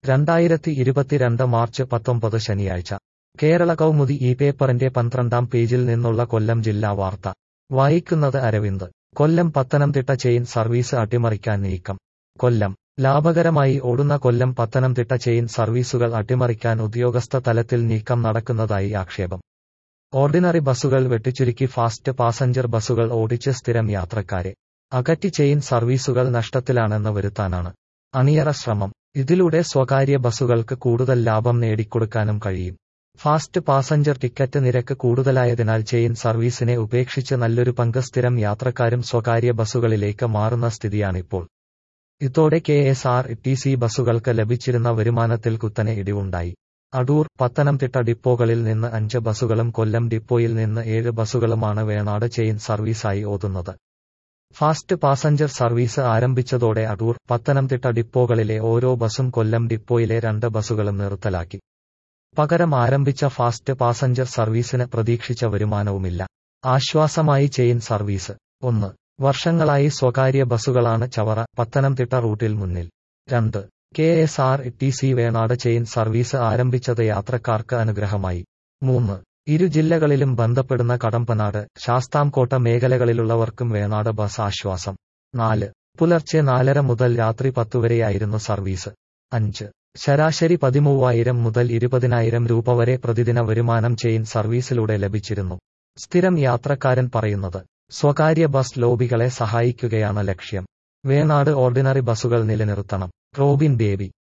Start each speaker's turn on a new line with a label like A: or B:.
A: രണ്ടായിരത്തി ഇരുപത്തിരണ്ട് മാർച്ച് പത്തൊമ്പത് ശനിയാഴ്ച കേരള കൗമുദി ഈ പേപ്പറിന്റെ പന്ത്രണ്ടാം പേജിൽ നിന്നുള്ള കൊല്ലം ജില്ലാ വാർത്ത വായിക്കുന്നത് അരവിന്ദ് കൊല്ലം പത്തനംതിട്ട ചെയിൻ സർവീസ് അട്ടിമറിക്കാൻ നീക്കം കൊല്ലം ലാഭകരമായി ഓടുന്ന കൊല്ലം പത്തനംതിട്ട ചെയിൻ സർവീസുകൾ അട്ടിമറിക്കാൻ ഉദ്യോഗസ്ഥ തലത്തിൽ നീക്കം നടക്കുന്നതായി ആക്ഷേപം ഓർഡിനറി ബസ്സുകൾ വെട്ടിച്ചുരുക്കി ഫാസ്റ്റ് പാസഞ്ചർ ബസ്സുകൾ ഓടിച്ച് സ്ഥിരം യാത്രക്കാരെ അകറ്റി ചെയിൻ സർവീസുകൾ നഷ്ടത്തിലാണെന്ന് വരുത്താനാണ് അണിയറ ശ്രമം ഇതിലൂടെ സ്വകാര്യ ബസ്സുകൾക്ക് കൂടുതൽ ലാഭം നേടിക്കൊടുക്കാനും കഴിയും ഫാസ്റ്റ് പാസഞ്ചർ ടിക്കറ്റ് നിരക്ക് കൂടുതലായതിനാൽ ചെയിൻ സർവീസിനെ ഉപേക്ഷിച്ച് നല്ലൊരു പങ്ക് സ്ഥിരം യാത്രക്കാരും സ്വകാര്യ ബസ്സുകളിലേക്ക് മാറുന്ന സ്ഥിതിയാണിപ്പോൾ ഇതോടെ K S R T C ബസ്സുകൾക്ക് ലഭിച്ചിരുന്ന വരുമാനത്തിൽ കുത്തനെ ഇടിവുണ്ടായി അടൂർ പത്തനംതിട്ട ഡിപ്പോകളിൽ നിന്ന് അഞ്ച് ബസ്സുകളും കൊല്ലം ഡിപ്പോയിൽ നിന്ന് ഏഴ് ബസ്സുകളുമാണ് വേണാട് ചെയിൻ സർവീസായി ഓതുന്നത് ഫാസ്റ്റ് പാസഞ്ചർ സർവീസ് ആരംഭിച്ചതോടെ അടൂർ പത്തനംതിട്ട ഡിപ്പോകളിലെ ഓരോ ബസും കൊല്ലം ഡിപ്പോയിലെ രണ്ട് ബസ്സുകളും നിർത്തലാക്കി പകരം ആരംഭിച്ച ഫാസ്റ്റ് പാസഞ്ചർ സർവീസിന് പ്രതീക്ഷിച്ച വരുമാനവുമില്ല ആശ്വാസമായി ചെയിൻ സർവീസ് ഒന്ന് വർഷങ്ങളായി സ്വകാര്യ ബസ്സുകളാണ് ചവറ പത്തനംതിട്ട റൂട്ടിൽ മുന്നിൽ രണ്ട് K S R T C Venad chain service ആരംഭിച്ചത് യാത്രക്കാർക്ക് അനുഗ്രഹമായി മൂന്ന് ഇരു ജില്ലകളിലും ബന്ധപ്പെടുന്ന കടമ്പനാട് ശാസ്താംകോട്ട മേഖലകളിലുള്ളവർക്കും വേണാട് ബസ് ആശ്വാസം നാല് പുലർച്ചെ നാലര മുതൽ രാത്രി പത്തുവരെയായിരുന്നു സർവീസ് അഞ്ച് ശരാശരി പതിമൂവായിരം മുതൽ ഇരുപതിനായിരം രൂപ വരെ പ്രതിദിന വരുമാനം ചെയിൻ സർവീസിലൂടെ ലഭിച്ചിരുന്നു സ്ഥിരം യാത്രക്കാരൻ പറയുന്നത് സ്വകാര്യ ബസ് ലോബികളെ സഹായിക്കുകയാണ് ലക്ഷ്യം വേണാട് ഓർഡിനറി ബസ്സുകൾ നിലനിർത്തണം റോബിൻ ബേബി